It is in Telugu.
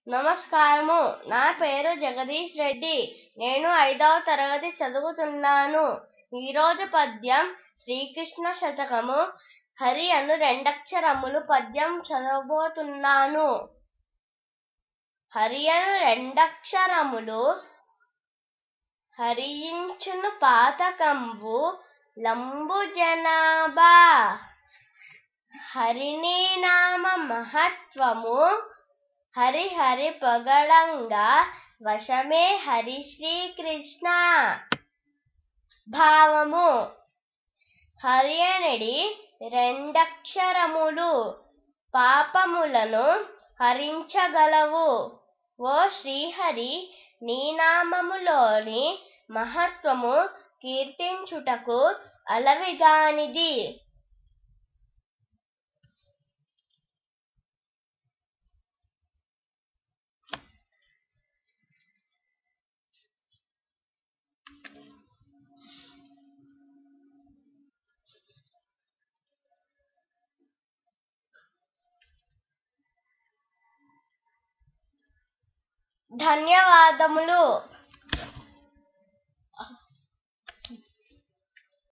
నమస్కారము నా పేరు జగదీష్ రెడ్డి నేను ఐదవ తరగతి చదువుతున్నాను ఈరోజు పద్యం శ్రీకృష్ణ శతకము హరి అను రెండక్షరములు పద్యం చదవబోతున్నాను హరి అను రెండక్షరములు హరించును పాతకంబు లంబు జనాభా హరిని నామ మహత్వము హరి హరి పొగడంగా వశమే హరి శ్రీకృష్ణ భావము హరి అనడి రెండక్షరములు పాపములను హరించగలవు ఓ శ్రీహరి నీ నామములోని మహత్వము కీర్తించుటకు అలవిగానిది ధన్యవాదములు